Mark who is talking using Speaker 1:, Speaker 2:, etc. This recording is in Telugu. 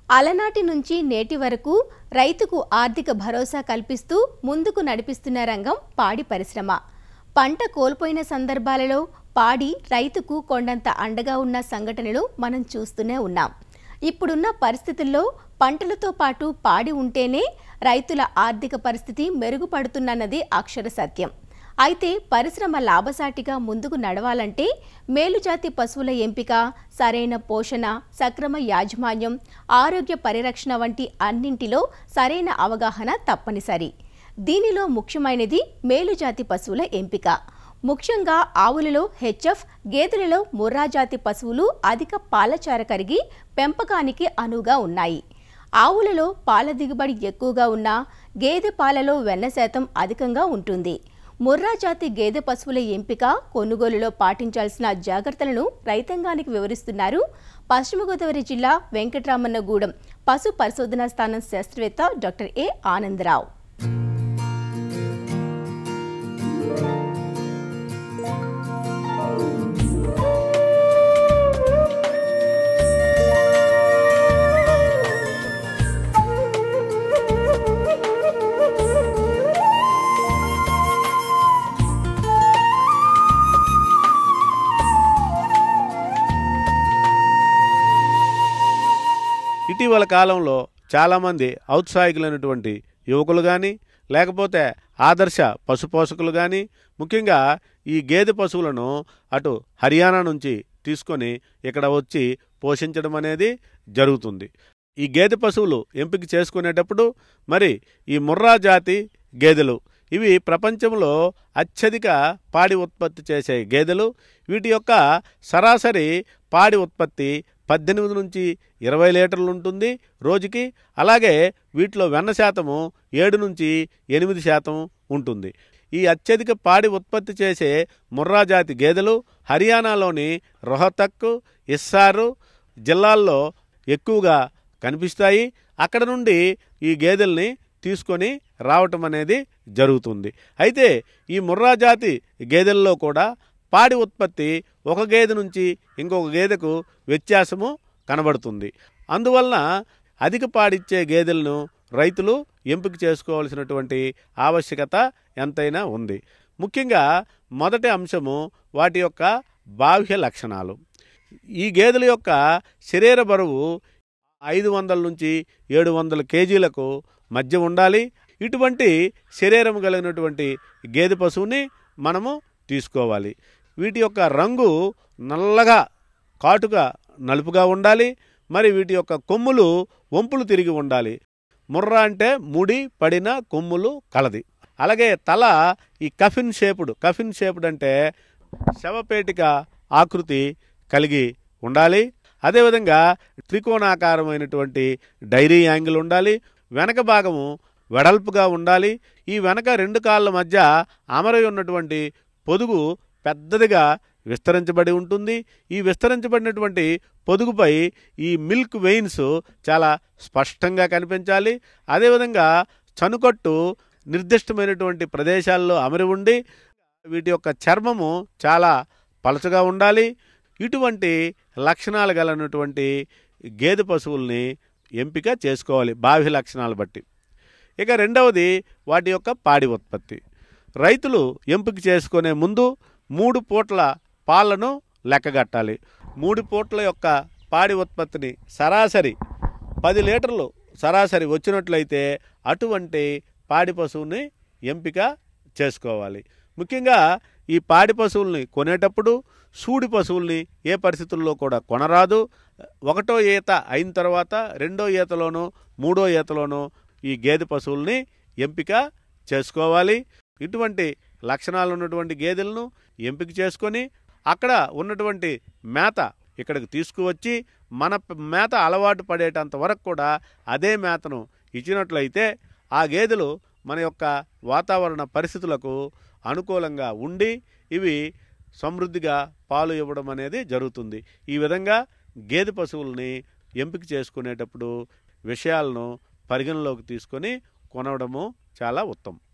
Speaker 1: అలనాటి నుంచి నేటి వరకు రైతుకు ఆర్థిక భరోసా కల్పిస్తూ ముందుకు నడిపిస్తున్న రంగం పాడి పరిశ్రమ పంట కోల్పోయిన సందర్భాలలో పాడి రైతుకు కొండంత అండగా ఉన్న సంఘటనలు మనం చూస్తూనే ఉన్నాం ఇప్పుడున్న పరిస్థితుల్లో పంటలతో పాటు పాడి ఉంటేనే రైతుల ఆర్థిక పరిస్థితి మెరుగుపడుతున్నన్నది అక్షర సత్యం అయితే పరిశ్రమ లాభసాటిగా ముందుకు నడవాలంటే మేలుజాతి పశువుల ఎంపిక సరైన పోషణ సక్రమ యాజమాన్యం ఆరోగ్య పరిరక్షణ వంటి అన్నింటిలో సరైన అవగాహన తప్పనిసరి దీనిలో ముఖ్యమైనది మేలుజాతి పశువుల ఎంపిక ముఖ్యంగా ఆవులలో హెచ్ఎఫ్ గేదెలలో ముర్రా జాతి పశువులు అధిక పాలచార కరిగి పెంపకానికి అనువుగా ఉన్నాయి ఆవులలో పాల దిగుబడి ఎక్కువగా ఉన్నా గేదె పాలలో వెన్న శాతం అధికంగా ఉంటుంది ముర్రా జాతి గేదె పశువుల ఎంపిక కొనుగోలులో పాటించాల్సిన జాగ్రత్తలను రైతాంగానికి వివరిస్తున్నారు పశ్చిమ గోదావరి జిల్లా వెంకటరామన్నగూడెం పశు పరిశోధనా స్థానం శాస్త్రవేత్త డాక్టర్ ఏ ఆనందరావు
Speaker 2: ఇటీవల కాలంలో చాలామంది ఔత్సాహికులైనటువంటి యువకులు కానీ లేకపోతే ఆదర్శ పశుపోషకులు కానీ ముఖ్యంగా ఈ గేదె పశువులను అటు హర్యానా నుంచి తీసుకొని ఇక్కడ వచ్చి పోషించడం అనేది జరుగుతుంది ఈ గేదె పశువులు ఎంపిక చేసుకునేటప్పుడు మరి ఈ ముర్రా జాతి గేదెలు ఇవి ప్రపంచంలో అత్యధిక పాడి ఉత్పత్తి చేసే గేదెలు వీటి యొక్క సరాసరి పాడి ఉత్పత్తి పద్దెనిమిది నుంచి ఇరవై లీటర్లు ఉంటుంది రోజుకి అలాగే వీటిలో వెన్న శాతము ఏడు నుంచి ఎనిమిది శాతం ఉంటుంది ఈ అత్యధిక పాడి ఉత్పత్తి చేసే ముర్రా జాతి గేదెలు హర్యానాలోని రోహతక్ ఇస్సారు జిల్లాల్లో ఎక్కువగా కనిపిస్తాయి అక్కడ నుండి ఈ గేదెల్ని తీసుకొని రావటం అనేది జరుగుతుంది అయితే ఈ ముర్రా జాతి గేదెల్లో కూడా పాడి ఉత్పత్తి ఒక గేదె నుంచి ఇంకొక గేదెకు వ్యత్యాసము కనబడుతుంది అందువలన అధిక పాడిచ్చే గేదెలను రైతులు ఎంపిక చేసుకోవాల్సినటువంటి ఆవశ్యకత ఎంతైనా ఉంది ముఖ్యంగా మొదటి అంశము వాటి యొక్క బాహ్య లక్షణాలు ఈ గేదెల యొక్క శరీర బరువు ఐదు వందల నుంచి ఏడు వందల కేజీలకు మధ్య ఉండాలి ఇటువంటి శరీరం కలిగినటువంటి గేదె పశువుని మనము తీసుకోవాలి వీటి యొక్క రంగు నల్లగా కాటుగా నలుపుగా ఉండాలి మరి వీటి యొక్క కొమ్ములు వంపులు తిరిగి ఉండాలి ముర్ర అంటే ముడి పడిన కొమ్ములు కలది అలాగే తల ఈ కఫిన్ షేపుడ్ కఫిన్ షేపుడ్ అంటే శవపేటిక ఆకృతి కలిగి ఉండాలి అదేవిధంగా త్రికోణాకారమైనటువంటి డైరీ యాంగిల్ ఉండాలి వెనక భాగము వెడల్పుగా ఉండాలి ఈ వెనక రెండు కాళ్ళ మధ్య అమరై ఉన్నటువంటి పొదుగు పెద్దదిగా విస్తరించబడి ఉంటుంది ఈ విస్తరించబడినటువంటి పొదుగుపై ఈ మిల్క్ వెయిన్స్ చాలా స్పష్టంగా కనిపించాలి అదేవిధంగా చనుకట్టు నిర్దిష్టమైనటువంటి ప్రదేశాల్లో అమరి ఉండి వీటి యొక్క చర్మము చాలా పలచగా ఉండాలి ఇటువంటి లక్షణాలు గలనటువంటి గేదె పశువుల్ని ఎంపిక చేసుకోవాలి బాహ్య లక్షణాలు బట్టి ఇక రెండవది వాటి యొక్క పాడి ఉత్పత్తి రైతులు ఎంపిక చేసుకునే ముందు మూడు పూట్ల పాలను లెక్కగట్టాలి మూడు పూట్ల యొక్క పాడి ఉత్పత్తిని సరాసరి పది లీటర్లు సరాసరి వచ్చినట్లయితే అటువంటి పాడి పశువుని ఎంపిక చేసుకోవాలి ముఖ్యంగా ఈ పాడి పశువుల్ని కొనేటప్పుడు సూడి పశువుల్ని ఏ పరిస్థితుల్లో కూడా కొనరాదు ఒకటో ఈత అయిన తర్వాత రెండో ఈతలోనో మూడో ఈతలోనో ఈ గేదె పశువుల్ని ఎంపిక చేసుకోవాలి ఇటువంటి లక్షణాలు ఉన్నటువంటి గేదెలను ఎంపిక చేసుకొని అక్కడ ఉన్నటువంటి మేత ఇక్కడికి తీసుకువచ్చి మన ప- మేత అలవాటు పడేటంత వరకు కూడా అదే మేతను ఇచ్చినట్లయితే ఆ గేదెలు మన యొక్క వాతావరణ పరిస్థితులకు అనుకూలంగా ఉండి ఇవి సమృద్ధిగా పాలు ఇవ్వడం అనేది జరుగుతుంది ఈ విధంగా గేదె పశువుల్ని ఎంపిక చేసుకునేటప్పుడు విషయాలను పరిగణలోకి తీసుకొని కొనడము చాలా ఉత్తమం